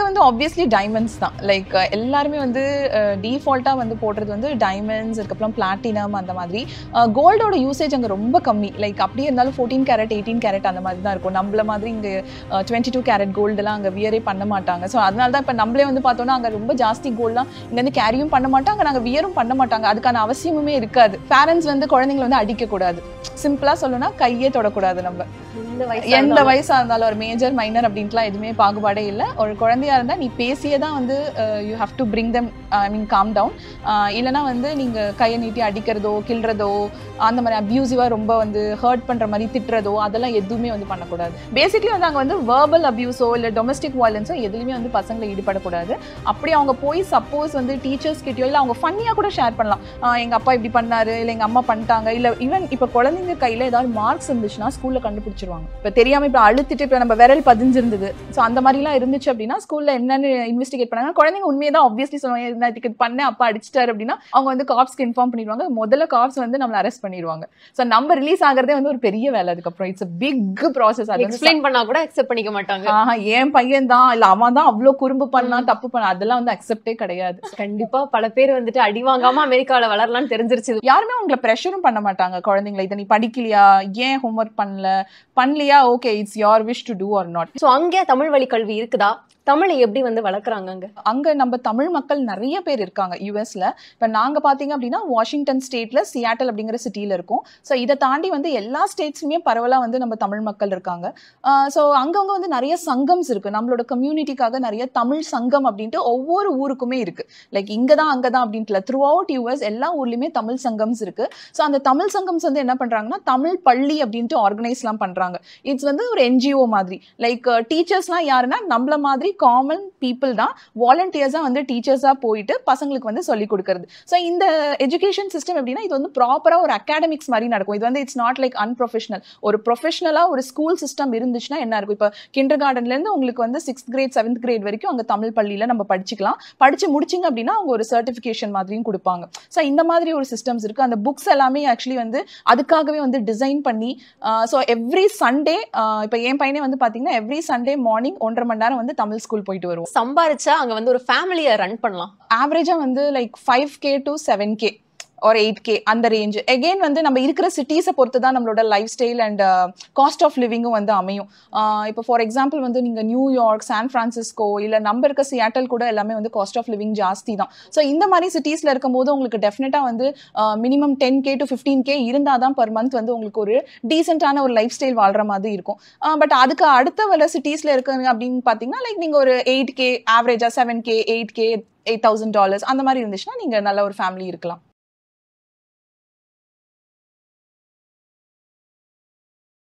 வந்து obviously diamonds தான் like எல்லாருமே வந்து டிஃபால்ட்டாக வந்து போடுறது வந்து டைமண்ட்ஸ் அதுக்கப்புறம் பிளாட்டினம் அந்த மாதிரி கோல்டோட யூசேஜ் அங்கே ரொம்ப கம்மி லைக் அப்படியே இருந்தாலும் ஃபோர்டீன் கேரட் எயிட்டீன் கேரட் அந்த மாதிரி தான் இருக்கும் நம்மள மாதிரி இங்கே டுவெண்ட்டி டூ கேரட் கோல்டெல்லாம் அங்கே வியரே பண்ண மாட்டாங்க ஸோ அதனால தான் இப்போ நம்மளே வந்து பார்த்தோன்னா அங்கே ரொம்ப ஜாஸ்தி கோல்ட்லாம் இங்கேருந்து கேரியும் பண்ண மாட்டாங்க நாங்கள் வியரும் பண்ண மாட்டாங்க அதுக்கான அவசியமுமே இருக்காது பேரண்ட்ஸ் வந்து குழந்தைங்களை வந்து அடிக்கக்கூடாது சிம்பிளாக சொல்லணும்னா கையே தொடக்கூடாது நம்ம இந்த வயசு எந்த வயசா இருந்தாலும் ஒரு மேஜர் மைனர் அப்படின்ட்டுலாம் எதுவுமே பாகுபாடே இல்லை ஒரு குழந்தையா இருந்தா நீ பேசியே தான் வந்து you have to bring them I mean calm down இல்லைனா வந்து நீங்க கையை நீட்டி அடிக்கிறதோ கிள்றதோ அந்த மாதிரி அப்யூசிவா ரொம்ப வந்து ஹர்ட் பண்ற மாதிரி திட்டுறதோ அதெல்லாம் எதுவுமே வந்து பண்ணக்கூடாது பேசிக்லி வந்து அங்கே வந்து வேர்பல் அபியூஸோ இல்லை டொமஸ்டிக் வயலன்ஸோ எதுலையுமே வந்து பசங்களை ஈடுபடக்கூடாது அப்படி அவங்க போய் சப்போஸ் வந்து டீச்சர்ஸ் கிட்டயோ இல்லை அவங்க ஃபன்னியாக கூட ஷேர் பண்ணலாம் ஆஹ் எங்க அப்பா இப்படி பண்ணாரு இல்லை எங்க அம்மா பண்ணிட்டாங்க இல்லை ஈவன் இப்போ குழந்தைங்க கையில ஏதாவது மார்க்ஸ் இருந்துச்சுன்னா ஸ்கூல்ல கண்டுபிடிச்சிருவாங்க இப்போ தெரியாம இப்போ அழுத்திட்டு இப்போ நம்ம விரல் பதிஞ்சிருந்தது ஸோ அந்த மாதிரிலாம் இருந்துச்சு அப்படின்னா ஸ்கூல்ல என்னன்னு இன்வெஸ்டிகேட் பண்ணாங்க குழந்தைங்க உண்மையை தான் ஆப்வியஸ்லி சொல்லுவாங்க நான் இதுக்கு பண்ணேன் அப்பா அடிச்சிட்டாரு அப்படின்னா அவங்க வந்து காப்ஸ்க்கு இன்ஃபார்ம் பண்ணிடுவாங்க முதல்ல காப்ஸ் வந்து நம்மளை அரெஸ்ட் பண்ணிடுவாங்க ஸோ நம்ம ரிலீஸ் ஆகிறதே வந்து ஒரு பெரிய வேலை அதுக்கப்புறம் இட்ஸ் பிக் ப்ராசஸ் அது வந்து எக்ஸ்பிளைன் பண்ணா கூட அக்செப்ட் பண்ணிக்க மாட்டாங்க ஆஹா என் பையன் தான் இல்ல அவன் தான் அவ்வளவு குறும்பு பண்ணான் தப்பு பண்ண அதெல்லாம் வந்து அக்செப்டே கிடையாது கண்டிப்பா பல பேர் வந்துட்டு அடி வாங்காம அமெரிக்கால வளரலாம்னு தெரிஞ்சிருச்சு யாருமே உங்களை ப்ரெஷரும் பண்ண மாட்டாங்க குழந்தைங்களை இதை நீ படிக்கலையா ஏன் ஹோம்ஒர்க் பண்ணல பண்ணலையா okay it's your wish to do or not so அங்கே தமிழ் வழி கல்வி இருக்குதா தமிழை எப்படி வந்து வளர்க்குறாங்க அங்க அங்க நம்ம தமிழ் மக்கள் நிறைய பேர் இருக்காங்க யூஎஸ்ல இப்ப நாங்க பாத்தீங்க அப்படின்னா வாஷிங்டன் ஸ்டேட்ல சியாட்டல் அப்படிங்கிற சிட்டில இருக்கோம் ஸோ இதை தாண்டி வந்து எல்லா ஸ்டேட்ஸ்லயுமே பரவலா வந்து நம்ம தமிழ் மக்கள் இருக்காங்க ஸோ அங்கங்க வந்து நிறைய சங்கம்ஸ் இருக்கு நம்மளோட கம்யூனிட்டிக்காக நிறைய தமிழ் சங்கம் அப்படின்ட்டு ஒவ்வொரு ஊருக்குமே இருக்கு லைக் இங்க தான் அங்க தான் அப்படின்ட்டு இல்லை த்ரூ அவுட் யூஎஸ் எல்லா ஊர்லயுமே தமிழ் சங்கம்ஸ் இருக்கு ஸோ அந்த தமிழ் சங்கம்ஸ் வந்து என்ன பண்றாங்கன்னா தமிழ் பள்ளி அப்படின்ட்டு ஆர்கனைஸ்லாம் பண்றாங்க இட்ஸ் வந்து ஒரு என்ஜிஓ மாதிரி லைக் டீச்சர்ஸ்லாம் யாருன்னா நம்மள மாதிரி காமன் பீப்புள் தான் வாலண்டியர்ஸாக வந்து டீச்சர்ஸாக போயிட்டு பசங்களுக்கு வந்து சொல்லிக் கொடுக்கறது ஸோ இந்த எஜுகேஷன் சிஸ்டம் எப்படின்னா இது வந்து ப்ராப்பராக ஒரு அகாடமிக்ஸ் மாதிரி நடக்கும் இது வந்து இட்ஸ் நாட் லைக் அன்ப்ரொஃபஷனல் ஒரு ப்ரொஃபஷனலாக ஒரு ஸ்கூல் சிஸ்டம் இருந்துச்சுன்னா என்ன இருக்கும் இப்போ கிண்டர் கார்டன்லேருந்து உங்களுக்கு வந்து சிக்ஸ்த் கிரேட் செவன்த் கிரேட் வரைக்கும் அங்கே தமிழ் பள்ளியில் நம்ம படிச்சுக்கலாம் படிச்சு முடிச்சிங்க அப்படின்னா அவங்க ஒரு சர்டிஃபிகேஷன் மாதிரியும் கொடுப்பாங்க ஸோ இந்த மாதிரி ஒரு சிஸ்டம்ஸ் இருக்குது அந்த புக்ஸ் எல்லாமே ஆக்சுவலி வந்து அதுக்காகவே வந்து டிசைன் பண்ணி ஸோ எவ்ரி சண்டே இப்போ என் பையனே வந்து பார்த்தீங்கன்னா எவ்ரி சண்டே மார்னிங் ஒன்றரை மணி நேரம் வந்து தமிழ் ஸ்கூல் போயிட்டு வருவோம் சம்பாரிச்சா அங்க வந்து ஒரு ஃபேமிலியை ரன் பண்ணலாம் ஆவரேஜா வந்து like five K to seven K ஒரு எயிட் கே அந்த ரேஞ்ச் எகெயின் வந்து நம்ம இருக்கிற சிட்டிஸை பொறுத்து தான் நம்மளோட lifestyle and cost of லிவிங்கும் வந்து அமையும் ஆஹ் இப்போ ஃபார் எக்ஸாம்பிள் வந்து நீங்கள் நியூயார்க் சான் ஃப்ரான்சிஸ்கோ இல்லை நம்ம இருக்க சியாட்டல் கூட எல்லாமே வந்து காஸ்ட் ஆஃப் லிவிங் ஜாஸ்தி தான் ஸோ இந்த மாதிரி சிட்டிஸில் இருக்கும்போது உங்களுக்கு டெஃபினட்டாக வந்து minimum ten K to fifteen K இருந்தால் தான் பர் மந்த் வந்து உங்களுக்கு ஒரு டீசென்டான ஒரு லைஃப் ஸ்டைல் வாழ்ற மாதிரி இருக்கும் பட் அதுக்கு அடுத்த வர சிட்டிஸில் இருக்காங்க அப்படின்னு பார்த்தீங்கன்னா லைக் நீங்கள் ஒரு எயிட் கே ஆவரேஜாக seven K eight K eight thousand dollars அந்த மாதிரி இருந்துச்சுன்னா நீங்கள் நல்ல ஒரு ஃபேமிலி இருக்கலாம்